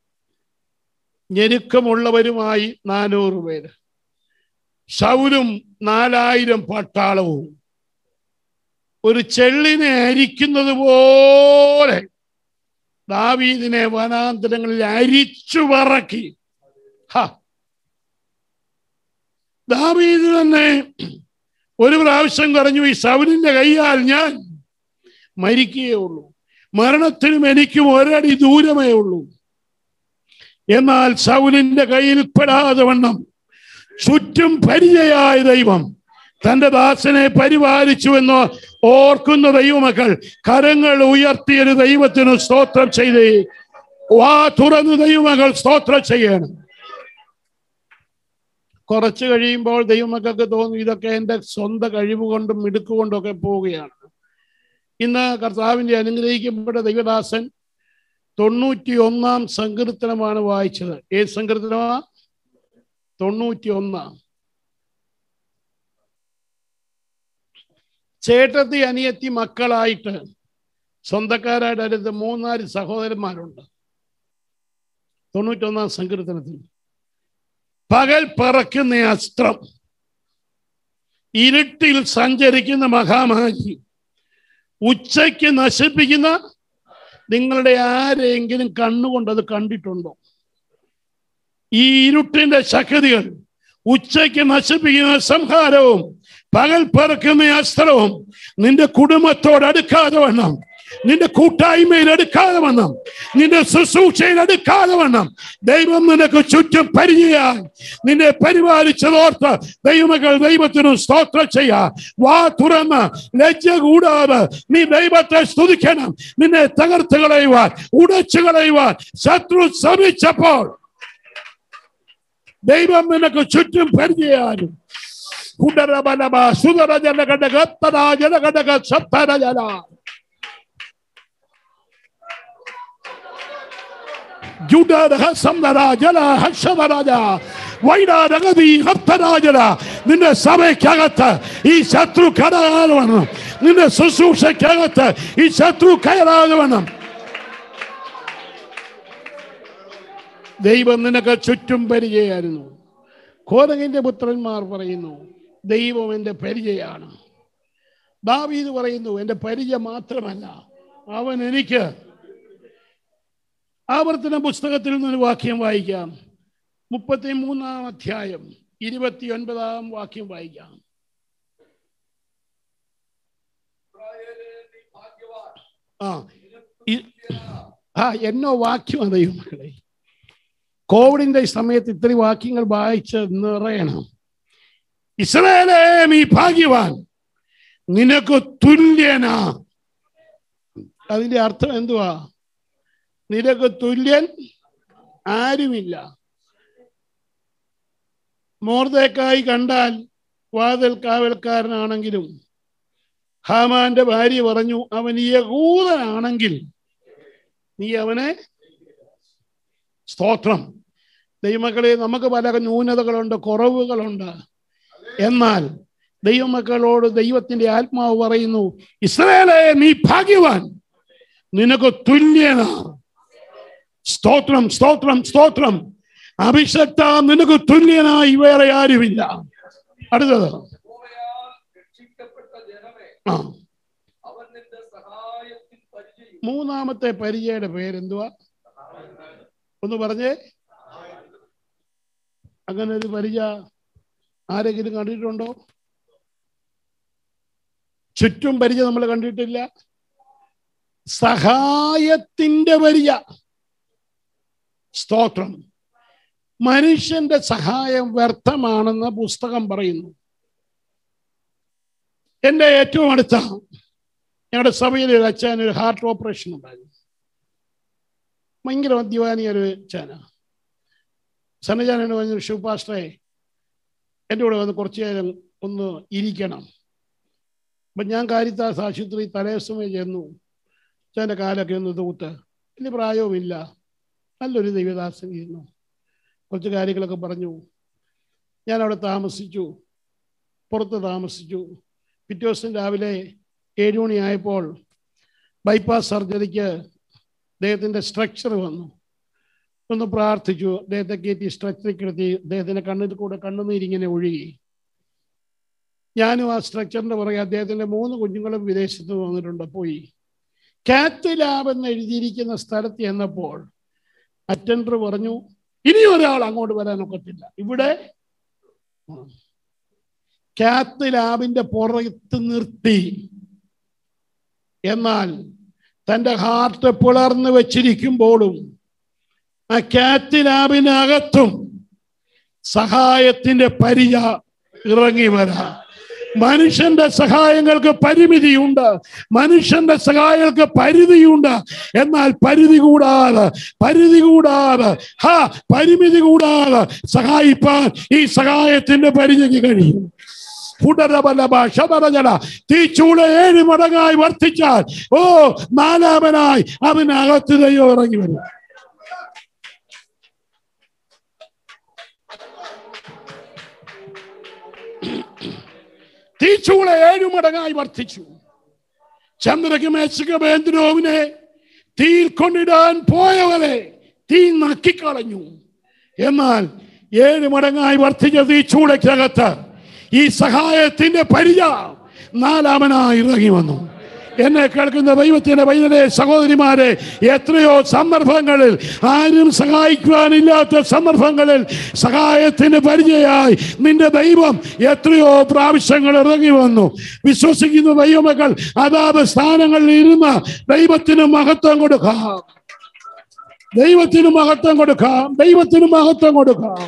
ഞെരുക്കമുള്ളവരുമായി നാനൂറ് പേര് ശൗലും നാലായിരം പട്ടാളവും ഒരു ചെള്ളിനെ അരിക്കുന്നത് പോലെ ദാവീദിനെ വനാന്തരങ്ങളിൽ അരിച്ചു പറക്കി ഹ ദാവീദ് തന്നെ ഒരു പ്രാവശ്യം പറഞ്ഞു ഈ സൗലിന്റെ കൈയാൽ ഞാൻ മരിക്കുകയേ ഉള്ളൂ മരണത്തിനും എനിക്കും ഒരടി ദൂരമേ ഉള്ളൂ എന്നാൽ ശൗലിന്റെ കയ്യിൽ പെടാതെ വണ്ണം ചുറ്റും പരിചയായ ദൈവം തന്റെ ദാസനെ പരിപാലിച്ചു എന്ന് ഓർക്കുന്ന ദൈവമക്കൾ കരങ്ങൾ ഉയർത്തിയൊരു ദൈവത്തിന് സ്തോത്രം ചെയ്ത് വാ തുറന്ന് ദൈവമകൾ സ്തോത്രം ചെയ്യണം കുറച്ച് കഴിയുമ്പോൾ ദൈവമക്കൾക്ക് തോന്നും ഇതൊക്കെ എൻ്റെ സ്വന്തം കഴിവ് കൊണ്ടും മിടുക്ക് കൊണ്ടും ഒക്കെ പോവുകയാണ് ഇന്ന് കർത്താവിന്റെ അനുഗ്രഹിക്കപ്പെട്ട ദൈവദാസൻ തൊണ്ണൂറ്റി ഒന്നാം സങ്കീർത്തനമാണ് വായിച്ചത് ഏത് സങ്കീർത്തനമാ തൊണ്ണൂറ്റി ഒന്നാം ചേട്ടത്തി അനിയത്തി മക്കളായിട്ട് സ്വന്തക്കാരായിട്ട് അടുത്ത് മൂന്നാല് സഹോദരന്മാരുണ്ട് തൊണ്ണൂറ്റൊന്നാം സങ്കീർത്തനത്തിൽ പകൽ പറക്കുന്ന അസ്ത്രം ഇരുട്ടിൽ സഞ്ചരിക്കുന്ന മഹാമാരി ഉച്ചയ്ക്ക് നശിപ്പിക്കുന്ന നിങ്ങളുടെ ആരെങ്കിലും കണ്ണുകൊണ്ട് അത് കണ്ടിട്ടുണ്ടോ ഈ ഇരുട്ടിന്റെ ശക്തികൾ ഉച്ചയ്ക്ക് നശിപ്പിക്കുന്ന സംഹാരവും പകൽ പറക്കുന്ന അസ്ത്രവും നിന്റെ കുടുംബത്തോട് അടുക്കാതെ വണ്ണം നിന്റെ കൂട്ടായ്മയിൽ എടുക്കാതെ വണ്ണം നിന്റെ ശുശ്രൂഷയിൽ എടുക്കാതെ വണ്ണം ദൈവം നിനക്ക് ചുറ്റും പരിചയായി നിന്നെ പരിപാലിച്ചതോർത്ത് ദൈവമകൾ ദൈവത്തിനും സ്തോത്രം ചെയ്യാ വാ തുറന്ന് ലജ്ജ കൂടാതെ നീ ദൈവത്തെ സ്തുതിക്കണം നിന്നെ തകർത്ത് കളയുവാൻ ഉടച്ചു കളയുവാൻ ശത്രു ശ്രമിച്ചപ്പോൾ ദൈവം നിനക്ക് ചുറ്റും പരിചയാനും കുടരബലബ സുതര ജലഘടക തരാ ജലഘടക സത്തര ജല ജുഡരഹ സംദര ജല ഹർഷവരാജ വൈഡാരഗതി ഹപ്തരാജന നിന്റെ സഭയ്ക്കകത്ത് ഈ ശത്രു കടകാതെ വേണം നിന്റെ ശുശ്രൂഷയ്ക്കകത്ത് ഈ ശത്രു കയറാതെ വേണം ദൈവം നിനക്ക് ചുറ്റും പരിചയമായിരുന്നു കോതകിന്റെ പുത്രന്മാർ പറയുന്നു ദൈവം എൻ്റെ പരിചയമാണ് ദാവീദ് പറയുന്നു എൻ്റെ പരിചയം മാത്രമല്ല അവൻ എനിക്ക് ആവർത്തന പുസ്തകത്തിൽ നിന്നൊരു വാക്യം വായിക്കാം മുപ്പത്തി മൂന്നാം അധ്യായം ഇരുപത്തി ഒൻപതാം വാക്യം വായിക്കാം ഇസ്രായേലേ, നീ ഭാഗ്യവാൻ. ആ ഇ- ആ എന്നോ വാക്യം അതയോ മക്കളെ കോവിഡിന്റെ ഈ സമയത്ത് ഇത്രയും വാക്യങ്ങൾ വായിച്ച് നിറയണം ഇസ്രായേലേ നീ ഭാഗ്യവാൻ നിനക്ക് തുല്യനാ അതിന്റെ അർത്ഥം എന്തുവാ നിനക്ക് തുല്യൻ ആരുമില്ല മോർദേക്കായി കണ്ടാൽ വാതിൽ കാവൽക്കാരനാണെങ്കിലും ഹാമാന്റെ ഭാര്യ പറഞ്ഞു അവൻ യഹൂദനാണെങ്കിൽ നീ അവനെ സ്തോത്രം ദൈവമക്കളെ നമുക്ക് പല ന്യൂനതകളുണ്ട് കുറവുകളുണ്ട് എന്നാൽ ദൈവമക്കളോട് ദൈവത്തിന്റെ ആത്മാവ് പറയുന്നു ഇസ്രായേലെ നീ ഭാഗ്യവാൻ നിനക്ക് തുല്യനാ സ്തോത്രം സ്തോത്രം സ്തോത്രം അഭിഷക്ത നിനക്ക് തുല്യനായി വേറെ ആരുമില്ല അടുത്തത് യഹോവയാൽ രക്ഷിക്കപ്പെട്ട ജനമേ ആ അവൻ നിന്റെ സഹായത്തിൽ പരിചയം മൂന്നാമത്തെ പരിചയയുടെ പേരെന്തുവാ ഒന്ന് പറഞ്ഞേ അങ്ങനെ ഒരു പരിചയ ആരെങ്കിലും കണ്ടിട്ടുണ്ടോ ചുറ്റും പരിചയ നമ്മൾ കണ്ടിട്ടില്ല സഹായത്തിന്റെ പരിച സ്തോത്രം മനുഷ്യന്റെ സഹായം വ്യർത്ഥമാണെന്ന് പുസ്തകം പറയുന്നു എന്റെ ഏറ്റവും അടുത്ത ഞങ്ങളുടെ സഭയിൽ ഒരു അച്ഛൻ ഒരു ഹാർട്ട് ഓപ്പറേഷൻ ഉണ്ടായിരുന്നു ഭയങ്കര മദ്യപാനി ഒരു അച്ഛന സന്നജാനോട് പറഞ്ഞു ശിവപാസ്റ്ററെ എൻ്റെ കൂടെ വന്ന് കുറച്ചു നേരം ഒന്ന് ഇരിക്കണം അപ്പം ഞാൻ കാരിത്താസ് ആശുപത്രി തലേസമയം ചെന്നു അച്ഛൻ്റെ കാലൊക്കെ ഒന്ന് തൂത്ത് വലിയ പ്രായവുമില്ല നല്ലൊരു ദൈവദാസൻ ഇരുന്നു കുറച്ച് കാര്യങ്ങളൊക്കെ പറഞ്ഞു ഞാൻ അവിടെ താമസിച്ചു പുറത്ത് താമസിച്ചു പിറ്റേ ദിവസം രാവിലെ ഏഴ് മണിയായപ്പോൾ ബൈപ്പാസ് സർജറിക്ക് അദ്ദേഹത്തിൻ്റെ സ്ട്രക്ചർ വന്നു ഒന്ന് പ്രാർത്ഥിച്ചു അദ്ദേഹത്തെ കയറ്റി സ്ട്രക്ചറിൽ കിടത്തി അദ്ദേഹത്തിൻ്റെ കണ്ണിൽ കൂടെ കണ്ണുനീരിങ്ങനെ ഒഴുകി ഞാനും ആ സ്ട്രക്ചറിന്റെ പുറകെ അദ്ദേഹത്തിന്റെ മൂന്ന് കുഞ്ഞുങ്ങളും വിദേശത്ത് വന്നിട്ടുണ്ട് പോയി കാത്ത് ലാബ് എന്ന് എഴുതിയിരിക്കുന്ന സ്ഥലത്ത് ചെന്നപ്പോൾ അറ്റൻഡർ പറഞ്ഞു ഇനി ഒരാൾ അങ്ങോട്ട് വരാൻ ഒക്കത്തില്ല ഇവിടെ കാത്ത് ലാബിന്റെ പുറത്ത് നിർത്തി എന്നാൽ തൻ്റെ ഹാർട്ട് പിളർന്നു വെച്ചിരിക്കുമ്പോഴും ആ കാറ്റ് ലാബിനകത്തും സഹായത്തിന്റെ പരിച ഇറങ്ങി വരാം മനുഷ്യന്റെ സഹായങ്ങൾക്ക് പരിമിതിയുണ്ട് മനുഷ്യന്റെ സഹായങ്ങൾക്ക് പരിധിയുണ്ട് എന്നാൽ പരിധി കൂടാതെ പരിധി കൂടാതെ ഹാ പരിമിതി കൂടാതെ സഹായിപ്പാൻ ഈ സഹായത്തിന്റെ പരിധിക്ക് കഴിയും പുടരബലഭ ശബരജല തീച്ചൂള ഏഴ് മടങ്ങായി വർദ്ധിച്ചാൽ ഓ നാലാമനായി അവനകത്ത് ദൈവം ഇറങ്ങി വരും തീച്ചൂള ഏഴു മടങ്ങായി വർദ്ധിച്ചു ചന്ദ്രക്ക് മേശക ബേന്ദ്രോവിനെ തീയിൽ കൊണ്ടിടാൻ പോയവരെ തീ നക്കിക്കളഞ്ഞു എന്നാൽ ഏഴ് മടങ്ങായി വർദ്ധിച്ച തീച്ചൂളയ്ക്കകത്ത് ഈ സഹായത്തിന്റെ പരിച നാലാമനായി ഇറങ്ങി വന്നു എന്നെ കേൾക്കുന്ന ദൈവത്തിന്റെ വൈദ്യരെ സഹോദരിമാരെ എത്രയോ സന്ദർഭങ്ങളിൽ ആരും സഹായിക്കുവാനില്ലാത്ത സന്ദർഭങ്ങളിൽ സഹായത്തിന് പരിചയമായി നിന്റെ ദൈവം എത്രയോ പ്രാവശ്യങ്ങൾ ഇറങ്ങി വന്നു വിശ്വസിക്കുന്ന ദൈവമക്കൾ അതാത് സ്ഥാനങ്ങളിൽ ഇരുന്ന് ദൈവത്തിന് മഹത്വം കൊടുക്കാം ദൈവത്തിന് മഹത്വം കൊടുക്കാം ദൈവത്തിന് മഹത്വം കൊടുക്കാം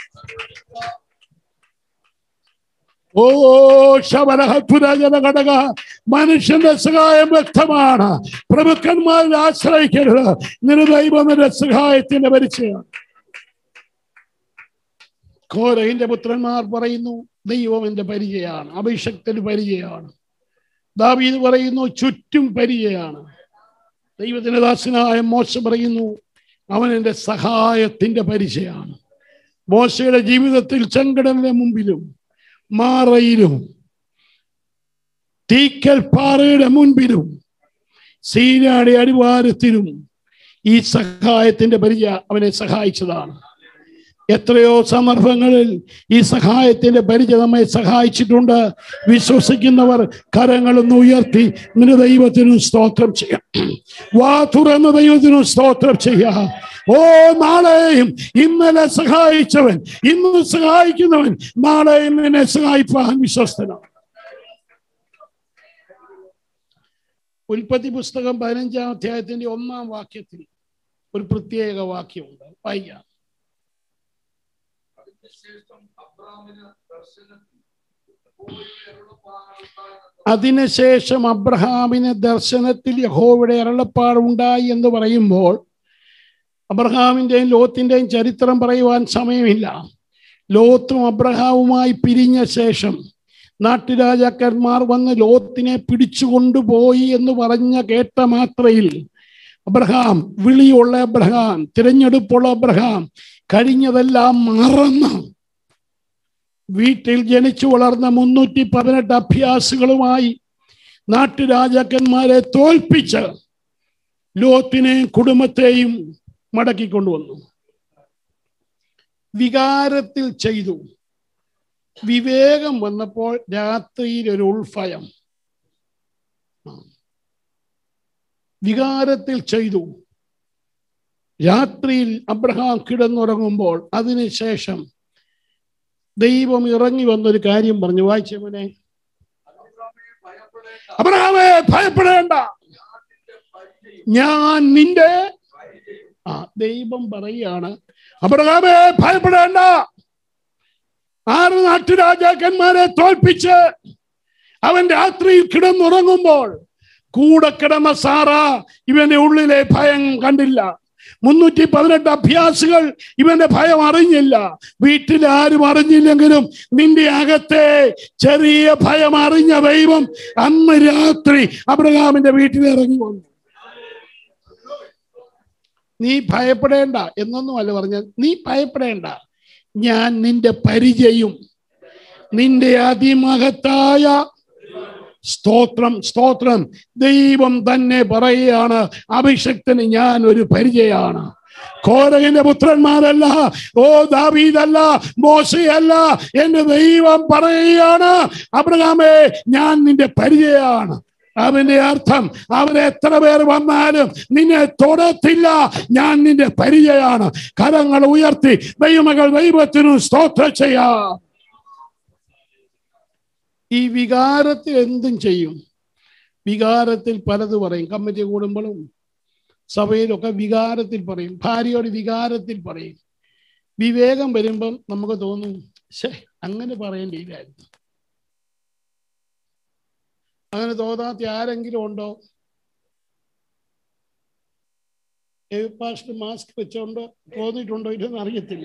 ഓ ശബരഹത്തുരാജന ഘടക മനുഷ്യന്റെ സഹായം വ്യക്തമാണ് പ്രഭുക്കന്മാരിൽ ആശ്രയിക്കരുത് നിന്റെ ദൈവത്തിന്റെ സഹായത്തിന്റെ പരിചയം കോരഹിന്റെ പുത്രന്മാർ പറയുന്നു ദൈവം എന്റെ പരിചയമാണ് അഭിഷക്തന് പരിചയമാണ് ദാവീദ് പറയുന്നു ചുറ്റും പരിചയമാണ് ദൈവത്തിന്റെ ദാസനായ മോശ പറയുന്നു അവൻ എൻ്റെ സഹായത്തിന്റെ പരിചയമാണ് മോശയുടെ ജീവിതത്തിൽ ചെങ്കടലിന്റെ മുമ്പിലും മാറയിലും തീക്കൽ പാറയുടെ മുൻപിലും സീനാടി അടിവാരത്തിലും ഈ സഹായത്തിന്റെ പരിചയ അവനെ സഹായിച്ചതാണ് എത്രയോ സന്ദർഭങ്ങളിൽ ഈ സഹായത്തിന്റെ പരിചയ നമ്മെ സഹായിച്ചിട്ടുണ്ട് വിശ്വസിക്കുന്നവർ കരങ്ങളൊന്ന് ഉയർത്തി നിന്റെ ദൈവത്തിനും സ്തോത്രം ചെയ്യാം വാ തുറന്ന ദൈവത്തിനും സ്തോത്രം ചെയ്യാം ഓ നാളെയും ഇന്നലെ സഹായിച്ചവൻ ഇന്ന് സഹായിക്കുന്നവൻ നാളെയും നിന്നെ സഹായിപ്പാൻ വിശ്വസ്തനാണ് ഉൽപ്പത്തി പുസ്തകം പതിനഞ്ചാം അധ്യായത്തിന്റെ ഒന്നാം വാക്യത്തിൽ ഒരു പ്രത്യേക വാക്യമുണ്ട് വായിക്കാം അതിനുശേഷം അബ്രാമിന് ദർശനത്തിൽ യഹോവയുടെ അരുളപ്പാടുണ്ടായെന്ന് അതിനുശേഷം അബ്രഹാമിന് ദർശനത്തിൽ യഹോവയുടെ അരുളപ്പാടുണ്ടായി എന്ന് പറയുമ്പോൾ അബ്രഹാമിന്റെയും ലോത്തിന്റെയും ചരിത്രം പറയുവാൻ സമയമില്ല ലോത്തും അബ്രഹാമുമായി പിരിഞ്ഞ ശേഷം നാട്ടുരാജാക്കന്മാർ വന്ന് ലോത്തിനെ പിടിച്ചുകൊണ്ടുപോയി എന്ന് പറഞ്ഞ കേട്ട മാത്രയിൽ അബ്രഹാം വിളിയുള്ള അബ്രഹാം തിരഞ്ഞെടുപ്പുള്ള അബ്രഹാം കഴിഞ്ഞതെല്ലാം മറന്ന് വീട്ടിൽ ജനിച്ചു വളർന്ന മുന്നൂറ്റി പതിനെട്ട് അഭ്യാസികളുമായി നാട്ടുരാജാക്കന്മാരെ തോൽപ്പിച്ച് ലോത്തിനെയും കുടുംബത്തെയും മടക്കിക്കൊണ്ടുവന്നു വികാരത്തിൽ ചെയ്തു വിവേകം വന്നപ്പോൾ രാത്രിയിൽ ഒരു ഉൾഭയം ആ. വികാരത്തിൽ ചെയ്തു രാത്രിയിൽ അബ്രഹാം കിടന്നുറങ്ങുമ്പോൾ അതിനുശേഷം ദൈവം ഇറങ്ങി വന്നൊരു കാര്യം പറഞ്ഞു വായിച്ചവനെ അബ്രാമേ ഭയപ്പെടേണ്ട അബ്രഹാമേ ഭയപ്പെടേണ്ട ഞാൻ നിന്റെ പരിചയം ഞാൻ നിന്റെ ആ ദൈവം പറയാണ് അബ്രഹാമേ ഭയപ്പെടേണ്ട ആറ് നാട്ടുരാജാക്കന്മാരെ തോൽപ്പിച്ച് അവൻ രാത്രിയിൽ കിടന്നുറങ്ങുമ്പോൾ കൂടെ കിടന്ന സാറ ഇവന്റെ ഉള്ളിലെ ഭയം കണ്ടില്ല മുന്നൂറ്റി പതിനെട്ട് അഭ്യാസികൾ ഇവന്റെ ഭയം അറിഞ്ഞില്ല വീട്ടിൽ ആരും അറിഞ്ഞില്ലെങ്കിലും നിന്റെ അകത്തെ ചെറിയ ഭയം അറിഞ്ഞ ദൈവം അന്ന് രാത്രി അബ്രഹാമിന്റെ വീട്ടിൽ ഇറങ്ങി വന്നു നീ ഭയപ്പെടേണ്ട എന്നൊന്നുമല്ല പറഞ്ഞ നീ ഭയപ്പെടേണ്ട ഞാൻ നിന്റെ പരിചയം നിന്റെ അതിമഹത്തായ സ്തോത്രം സ്തോത്രം ദൈവം തന്നെ പറയുകയാണ് അഭിഷക്തന് ഞാൻ ഒരു പരിചയമാണ് കോരകന്റെ പുത്രന്മാരല്ല ഓ ദാവീദല്ല മോശയല്ല എന്റെ ദൈവം പറയുകയാണ് അബ്രഹാമേ ഞാൻ നിന്റെ പരിചയമാണ് അവന്റെ അർത്ഥം അവരെ എത്ര പേർ വന്നാലും നിന്നെ തൊടത്തില്ല ഞാൻ നിന്റെ പരിചയമാണ് കരങ്ങൾ ഉയർത്തി ദൈവമകൾ ദൈവത്തിനും സ്തോത്രം ചെയ്യാം ഈ വികാരത്തിൽ എന്തും ചെയ്യും വികാരത്തിൽ പലത് പറയും കമ്മിറ്റി കൂടുമ്പോഴും സഭയിലൊക്കെ വികാരത്തിൽ പറയും ഭാര്യയോട് വികാരത്തിൽ പറയും വിവേകം വരുമ്പം നമുക്ക് തോന്നും ശേ അങ്ങനെ പറയേണ്ടിയില്ലായിരുന്നു അങ്ങനെ തോന്നാത്ത ആരെങ്കിലും ഉണ്ടോ പാസ്റ്റ് മാസ്ക് വെച്ചോണ്ട് തോന്നിയിട്ടുണ്ടോ ഇല്ലെന്ന് അറിയത്തില്ല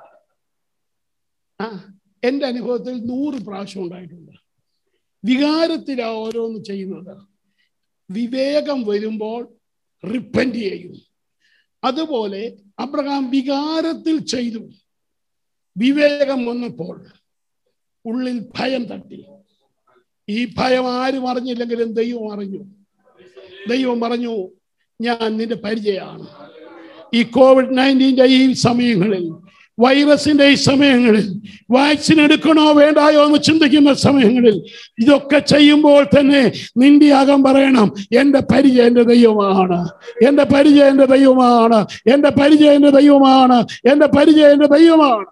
ആ എൻ്റെ അനുഭവത്തിൽ നൂറ് പ്രാവശ്യം ഉണ്ടായിട്ടുണ്ട് വികാരത്തിലാ ഓരോന്ന് ചെയ്യുന്നത് വിവേകം വരുമ്പോൾ റിപ്പൻറ്റ് ചെയ്യും അതുപോലെ അബ്രഹാം വികാരത്തിൽ ചെയ്തു വിവേകം വന്നപ്പോൾ ഉള്ളിൽ ഭയം തട്ടി ഈ ഭയം ആരും അറിഞ്ഞില്ലെങ്കിലും ദൈവം അറിഞ്ഞു ദൈവം പറഞ്ഞു ഞാൻ നിന്റെ പരിചയമാണ് ഈ കോവിഡ് നയൻറ്റീൻ്റെ ഈ സമയങ്ങളിൽ വൈറസിന്റെ ഈ സമയങ്ങളിൽ വാക്സിൻ എടുക്കണോ വേണ്ടായോ എന്ന് ചിന്തിക്കുന്ന സമയങ്ങളിൽ ഇതൊക്കെ ചെയ്യുമ്പോൾ തന്നെ നിന്റെ അകം പറയണം എന്റെ പരിചയം എന്റെ ദൈവമാണ് എന്റെ പരിചയം എന്റെ ദൈവമാണ് എന്റെ പരിചയം എന്റെ ദൈവമാണ് എന്റെ പരിചയം എന്റെ ദൈവമാണ്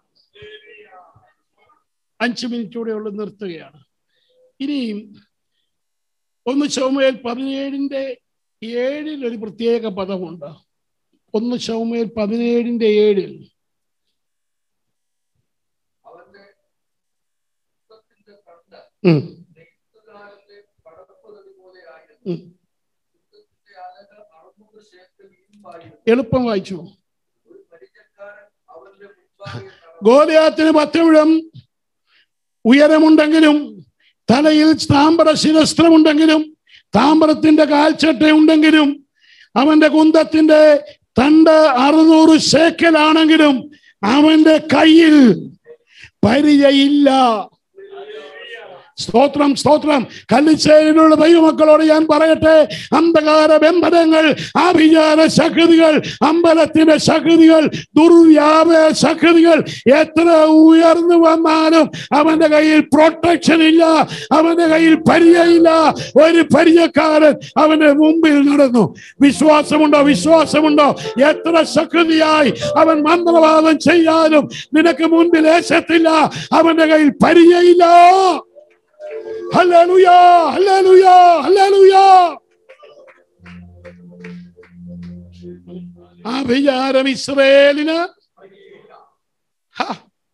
അഞ്ച് മിനിറ്റ് കൂടെ ഉള്ള നിർത്തുകയാണ് ഇനിയും ഒന്ന് ചുമയിൽ പതിനേഴിന്റെ ഏഴിൽ ഒരു പ്രത്യേക പദമുണ്ട് ഒന്ന് ചുമയിൽ പതിനേഴിന്റെ ഏഴിൽ അവന്റെ യുദ്ധത്തിന്റെ കണ്ട് ഉം, നെയ്ത്തുകാരന്റെ പടപ്പുതടി പോലെയായിരുന്നു ഉം. യുദ്ധത്തിന്റെ അലകൾ അറുന്നൂറ് ശേഖരം ഇരുമ്പായിരുന്നു എളുപ്പം വായിച്ചു ഒരു പരിചയക്കാരൻ അവന്റെ മുൻപാകെ നടന്നു. ഗോലിയാത്തിന് പത്തുവിഴം ഉയരമുണ്ടെങ്കിലും തലയിൽ താമ്ര ശിരസ്ത്രമുണ്ടെങ്കിലും താമ്രത്തിന്റെ കാൽച്ചട്ട ഉണ്ടെങ്കിലും അവന്റെ കുന്തത്തിന്റെ തണ്ട് അറുന്നൂറ് ശേക്കലാണെങ്കിലും അവന്റെ കയ്യിൽ പരിചയില്ല സ്തോത്രം സ്തോത്രം കല്ലിച്ചേരിലുള്ള ദൈവമക്കളോട് ഞാൻ പറയട്ടെ അന്ധകാര ബന്ധനങ്ങൾ ആഭിചാര ശക്തികൾ അമ്പലത്തിന്റെ ശക്തികൾ ദുർവ്യാപ ശക്തികൾ എത്ര ഉയർന്നു വന്നാലും അവന്റെ കയ്യിൽ പ്രൊട്ടക്ഷൻ ഇല്ല അവന്റെ കയ്യിൽ പരിചയമില്ല ഒരു പരിചയക്കാരൻ അവന്റെ മുമ്പിൽ നടന്നു വിശ്വാസമുണ്ടോ വിശ്വാസമുണ്ടോ എത്ര ശക്തിയായി അവൻ മന്ത്രവാദം ചെയ്യാനും നിനക്ക് മുൻപിൽ ഏശത്തില്ല അവന്റെ കയ്യിൽ പരിചയമില്ല ഹല്ലേലൂയ ഹല്ലേലൂയ ഹല്ലേലൂയ ആ വിചാരം ഇസ്രയേലിന് ഹ.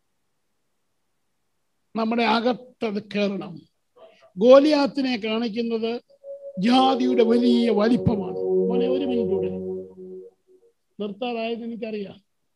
നമ്മുടെ അകത്തത് കയറണം ഗോലിയാത്തിനെ കാണിക്കുന്നത് ജാതിയുടെ വലിയ വലിപ്പമാണ് മോനെ ഒരു മിനിറ്റ് കൂടെ നിർത്താറായത് എനിക്കറിയാം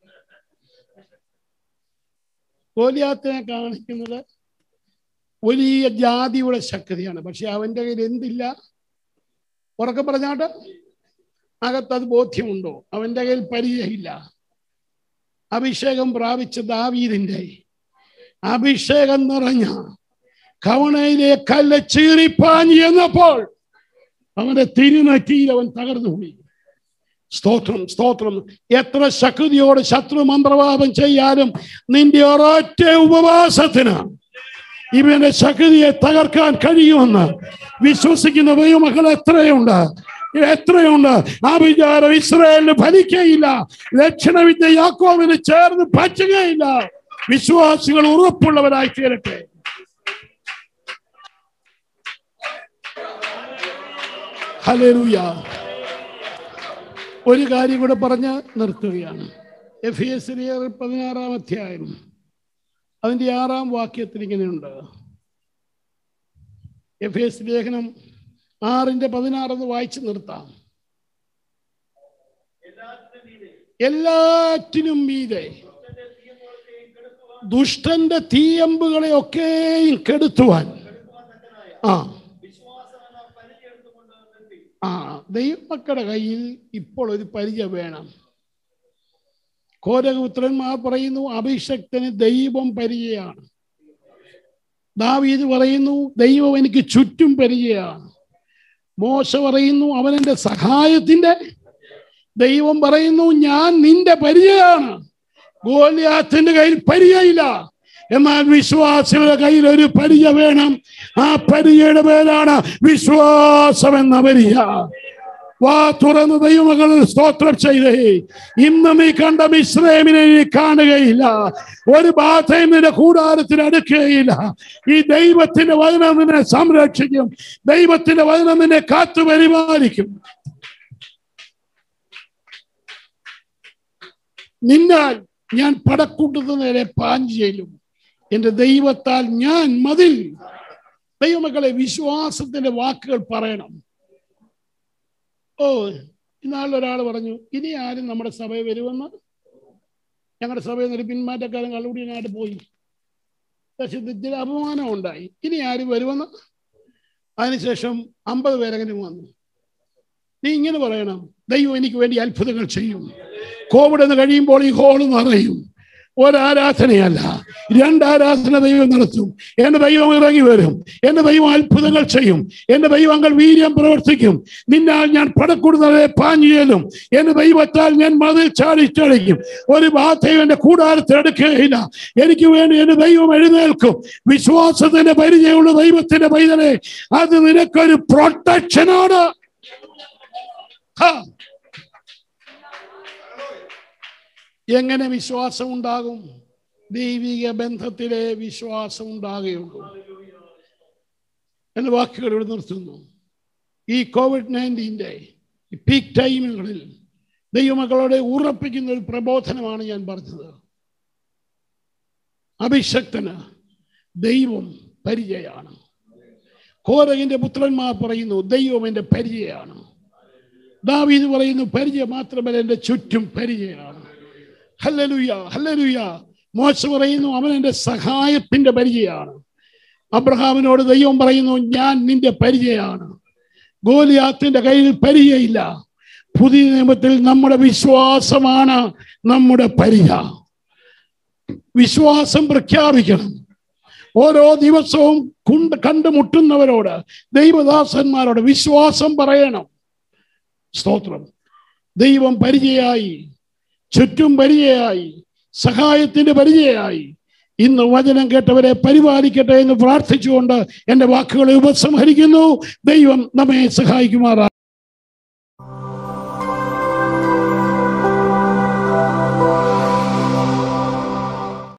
ഗോലിയാത്തിനെ കാണിക്കുന്നത് വലിയ ജാതിയുടെ ശക്തിയാണ് പക്ഷെ അവന്റെ കയ്യിൽ എന്തില്ല ഉറക്കെ പറഞ്ഞാട്ട് അകത്തത് ബോധ്യമുണ്ടോ അവന്റെ കയ്യിൽ പരിചയമില്ല അഭിഷേകം പ്രാപിച്ച ദാവീദിന്റെ അഭിഷേകം നിറഞ്ഞ കവണയിലെ കല്ല് ചീറിപ്പാഞ്ഞു എന്നപ്പോൾ അവന്റെ തിരുനറ്റിയിൽ അവൻ തകർന്നുപോയി സ്തോത്രം സ്തോത്രം എത്ര ശക്തിയോട് ശത്രു മന്ത്രവാദം ചെയ്യാനും നിന്റെ ഒരൊറ്റ ഉപവാസത്തിന് ഇവന്റെ ശക്തിയെ തകർക്കാൻ കഴിയുമെന്ന് വിശ്വസിക്കുന്ന ദൈവമക്കൾ എത്രയുണ്ട് എത്രയുണ്ട് ആ വിചാരം ഇസ്രായേലിന് ഫലിക്കുകയില്ല ലക്ഷണവിദ്യ യാക്കോവിന് ചേർന്ന് പറ്റുകയില്ല വിശ്വാസികൾ ഉറപ്പുള്ളവരായി തീരട്ടെ ഹല്ലേലൂയ ഒരു കാര്യം കൂടെ പറഞ്ഞ് നിർത്തുകയാണ് എഫ് എസ് പതിനാറാം അധ്യായം അതിന്റെ ആറാം വാക്യത്തിൽ ഇങ്ങനെയുണ്ട് എഫ് എസ് ലേഖനം ആറിന്റെ പതിനാറെന്ന് വായിച്ചു നിർത്താം എല്ലാറ്റിനും മീതെ ദുഷ്ടന്റെ തീയമ്പുകളെ ഒക്കെയും കെടുത്തുവാൻ ആ ആ ദൈവമക്കളുടെ കയ്യിൽ ഇപ്പോൾ ഒരു പരിചയം വേണം കോരപുത്രന്മാർ പറയുന്നു അഭിഷക്തന് ദൈവം പരിചയമാണ് ദാവീദ് പറയുന്നു ദൈവം എനിക്ക് ചുറ്റും പരിചയമാണ് മോശ പറയുന്നു അവൻ എൻ്റെ സഹായത്തിന്റെ ദൈവം പറയുന്നു ഞാൻ നിന്റെ പരിചയമാണ് ഗോലിയാത്തിന്റെ കയ്യിൽ പരിചയമില്ല എന്നാൽ വിശ്വാസികളുടെ കയ്യിൽ ഒരു പരിചയ വേണം ആ പരിചയുടെ പേരാണ് വിശ്വാസം എന്ന പരിചയ വാ തുറന്ന് ദൈവമകൾ സ്തോത്രം ചെയ്തേ ഇന്ന് നീ കണ്ട മിശ്രമിനെ നീ കാണുകയില്ല ഒരു ബാധയും നിന്റെ കൂടാരത്തിന് അടുക്കുകയില്ല ഈ ദൈവത്തിന്റെ വചനം നിന്നെ സംരക്ഷിക്കും ദൈവത്തിന്റെ വചനം നിന്നെ കാത്തു പരിപാലിക്കും നിന്നാൽ ഞാൻ പടക്കൂട്ടത്തിന് നേരെ പാഞ്ഞു ചെല്ലും എന്റെ ദൈവത്താൽ ഞാൻ മതിൽ ദൈവമക്കളെ വിശ്വാസത്തിന്റെ വാക്കുകൾ പറയണം ഓ ഇന്നാളിൽ ഒരാൾ പറഞ്ഞു ഇനി ആരും നമ്മുടെ സഭയിൽ വരുമെന്ന് ഞങ്ങളുടെ സഭയിൽ നിന്ന് ഒരു പിന്മാറ്റക്കാരൻ കള്ളുകൂടിയനായിട്ട് പോയി പക്ഷെ ചില അപമാനം ഉണ്ടായി ഇനി ആരും വരുമെന്ന് അതിനുശേഷം അമ്പത് പേരങ്ങനെ വന്നു നീ ഇങ്ങനെ പറയണം ദൈവം എനിക്ക് വേണ്ടി അത്ഭുതങ്ങൾ ചെയ്യും കോവിഡ് എന്ന് കഴിയുമ്പോൾ ഈ ഹോള് നിറയും ഒരാരാധനയല്ല രണ്ടാരാധന ദൈവം നടത്തും എന്റെ ദൈവം ഇറങ്ങി വരും എന്റെ ദൈവം അത്ഭുതങ്ങൾ ചെയ്യും എന്റെ ദൈവങ്ങൾ വീര്യം പ്രവർത്തിക്കും നിന്നാൽ ഞാൻ പടക്കൂടുന്നതെ പാഞ്ഞു ചെല്ലും എന്റെ ദൈവത്താൽ ഞാൻ മതിൽ ചാടിച്ചടിക്കും ഒരു ബാധയും എന്റെ കൂടാരത്തിൽ എടുക്കുകയില്ല എനിക്ക് വേണ്ടി എന്റെ ദൈവം എഴുന്നേൽക്കും വിശ്വാസത്തിന്റെ പരിചയമുള്ള ദൈവത്തിന്റെ പൈതലെ അത് നിനക്കൊരു പ്രൊട്ടക്ഷനാണ് ഹാ. എങ്ങനെ വിശ്വാസം ഉണ്ടാകും ദൈവിക ബന്ധത്തിലെ വിശ്വാസം ഉണ്ടാകുകയുള്ളൂ എന്റെ വാക്കുകൾ ഇവിടെ നിർത്തുന്നു ഈ കോവിഡ് നയൻറ്റീൻ്റെ പീക്ക് ടൈമുകളിൽ ദൈവമക്കളോടെ ഉറപ്പിക്കുന്ന ഒരു പ്രബോധനമാണ് ഞാൻ പറഞ്ഞത് അഭിഷക്തന് ദൈവം പരിചയമാണ് കോരകിന്റെ പുത്രന്മാർ പറയുന്നു ദൈവം എൻ്റെ പരിചയമാണ് ദാവീദ് പറയുന്നു പരിചയം മാത്രമല്ല എൻ്റെ ചുറ്റും പരിചയമാണ് ഹല്ലലുയ ഹല്ലലുയ മോശ പറയുന്നു അവൻ എൻ്റെ സഹായത്തിന്റെ പരിചയമാണ് അബ്രഹാമിനോട് ദൈവം പറയുന്നു ഞാൻ നിന്റെ പരിചയമാണ് ഗോലിയാത്തിന്റെ കയ്യിൽ പരിചയമില്ല പുതിയ നിയമത്തിൽ നമ്മുടെ വിശ്വാസമാണ് നമ്മുടെ പരിചയ വിശ്വാസം പ്രഖ്യാപിക്കണം ഓരോ ദിവസവും കുണ്ട് കണ്ടുമുട്ടുന്നവരോട് ദൈവദാസന്മാരോട് വിശ്വാസം പറയണം സ്തോത്രം ദൈവം പരിചയമായി ചുറ്റും പരിചയമായി സഹായത്തിന്റെ പരിചയമായി ഇന്ന് വചനം കേട്ടവരെ പരിപാലിക്കട്ടെ എന്ന് പ്രാർത്ഥിച്ചുകൊണ്ട് എൻ്റെ വാക്കുകളെ ഉപസംഹരിക്കുന്നു ദൈവം നമ്മെ സഹായിക്കുമാറാ